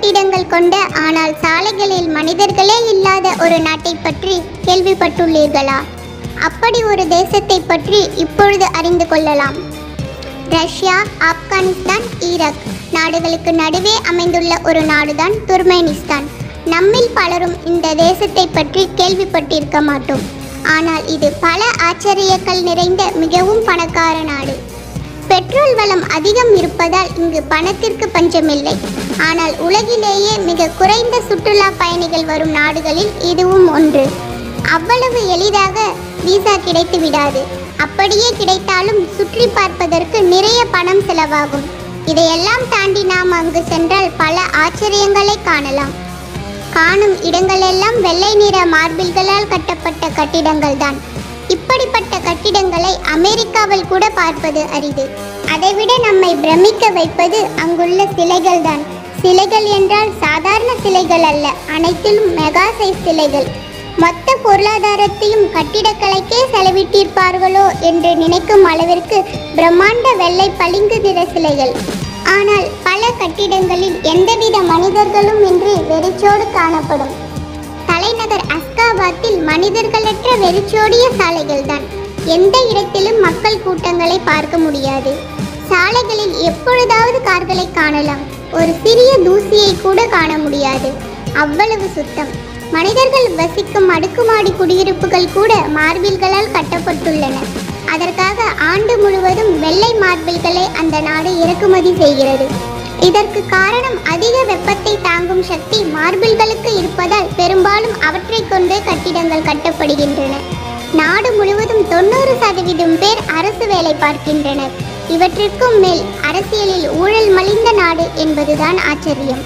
கட்டிடங்கள் கொண்ட ஆனால் சாலைகளில் மனிதர்களே இல்லாத ஒரு நாட்டை பற்றி கேள்விப்பட்டுள்ளீர்களா அப்படி ஒரு தேசத்தை பற்றி இப்பொழுது அறிந்து கொள்ளலாம் ரஷ்யா ஆப்கானிஸ்தான் ஈராக் நாடுகளுக்கு நடுவே அமைந்துள்ள ஒரு நாடுதான் துர்மேனிஸ்தான் நம்மில் பலரும் இந்த தேசத்தை பற்றி கேள்விப்பட்டிருக்க மாட்டோம் ஆனால் இது பல ஆச்சரியங்கள் நிறைந்த மிகவும் பணக்கார நாடு பெட்ரோல் வளம் அதிகம் இருப்பதால் இங்கு பணத்திற்கு பஞ்சமில்லை ஆனால் உலகிலேயே மிக குறைந்த சுற்றுலா பயணிகள் வரும் நாடுகளில் இதுவும் ஒன்று அவ்வளவு எளிதாக விசா கிடைத்து விடாது அப்படியே கிடைத்தாலும் சுற்றி பார்ப்பதற்கு நிறைய பணம் செலவாகும் இதையெல்லாம் தாண்டி நாம் அங்கு சென்றால் பல ஆச்சரியங்களை காணலாம் காணும் இடங்களெல்லாம் வெள்ளை நிற மார்பிள்களால் கட்டப்பட்ட கட்டிடங்கள் தான் இப்படிப்பட்ட கட்டிடங்களை அமெரிக்காவில் கூட பார்ப்பது அரிது அதைவிட நம்மை பிரமிக்க வைப்பது அங்குள்ள சிலைகள் தான் சிலைகள் என்றால் சாதாரண சிலைகள் அல்ல அனைத்திலும் மெகா சைஸ் சிலைகள் மொத்த பொருளாதாரத்தையும் கட்டிடக்கலைக்கே செலவிட்டிருப்பார்களோ என்று நினைக்கும் அளவிற்கு பிரம்மாண்ட வெள்ளை பளிங்கு நிற சிலைகள் ஆனால் பல கட்டிடங்களில் எந்தவித மனிதர்களும் இன்றி வெறிச்சோடு காணப்படும் தலைநகர் அஸ்காபாத்தில் மனிதர்களற்ற வெறிச்சோடிய சாலைகள் தான் எந்த இடத்திலும் மக்கள் கூட்டங்களை பார்க்க முடியாது சாலைகளில் எப்பொழுதாவது கார்களை காணலாம் ஒரு சிறிய தூசியை கூட காண முடியாது அவ்வளவு சுத்தம் மனிதர்கள் வசிக்கும் அடுக்குமாடி குடியிருப்புகள் கூட மார்பில்களால் கட்டப்பட்டுள்ளன அதற்காக ஆண்டு முழுவதும் வெள்ளை மார்பில்களை அந்த நாடு இறக்குமதி செய்கிறது இதற்கு காரணம் அதிக வெப்பத்தை தாங்கும் சக்தி மார்பிள்களுக்கு இருப்பதால் பெரும்பாலும் அவற்றை கொண்டு கட்டிடங்கள் கட்டப்படுகின்றன நாடு முழுவதும் தொண்ணூறு சதவீதம் பேர் அரசு வேலை பார்க்கின்றனர் இவற்றிற்கும் மேல் அரசியலில் ஊழல் மலிந்த நாடு என்பதுதான் ஆச்சரியம்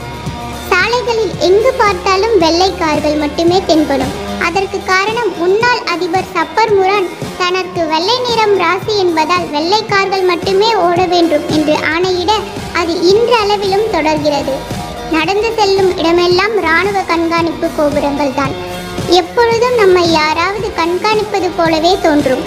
சாலைகளில் எங்கு பார்த்தாலும் வெள்ளை கார்கள் மட்டுமே தென்படும் அதற்கு காரணம் முன்னாள் அதிபர் சப்பர் முரான் தனக்கு வெள்ளை நிறம் ராசி என்பதால் வெள்ளை கார்கள் மட்டுமே ஓட வேண்டும் என்று ஆணையிட அது இன்றளவிலும் தொடர்கிறது நடந்து செல்லும் இடமெல்லாம் இராணுவ கண்காணிப்பு கோபுரங்கள் தான் எப்பொழுதும் நம்மை யாராவது கண்காணிப்பது போலவே தோன்றும்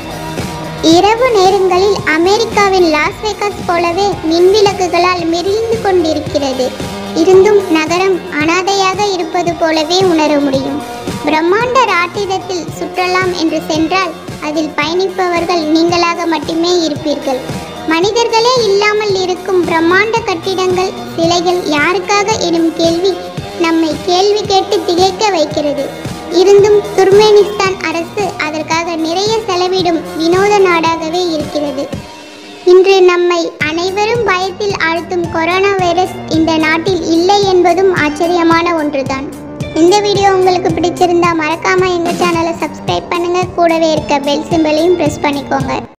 இரவு நேரங்களில் அமெரிக்காவின் லாஸ் வேகாஸ் போலவே மின்விளக்குகளால் மெரிந்து கொண்டிருக்கிறது இருந்தும் நகரம் அனாதையாக இருப்பது போலவே உணர முடியும் பிரம்மாண்ட ராட்டினத்தில் சுற்றலாம் என்று சென்றால் அதில் பயணிப்பவர்கள் நீங்களாக மட்டுமே இருப்பீர்கள் மனிதர்களே இல்லாமல் இருக்கும் பிரம்மாண்ட கட்டிடங்கள் சிலைகள் யாருக்காக எனும் கேள்வி நம்மை கேள்வி கேட்டு திகைக்க வைக்கிறது இருந்தும் துர்மேனிஸ்தான் அரசு அதற்காக நிறைய செலவிடும் வினோத நாடாகவே இருக்கிறது இன்று நம்மை அனைவரும் பயத்தில் ஆழ்த்தும் கொரோனா வைரஸ் இந்த நாட்டில் இல்லை என்பதும் ஆச்சரியமான ஒன்றுதான் இந்த வீடியோ உங்களுக்கு பிடிச்சிருந்தா மறக்காம எங்க சேனலை சப்ஸ்கிரைப் பண்ணுங்க கூடவே இருக்க பெல் சிம்பலையும் பிரஸ் பண்ணிக்கோங்க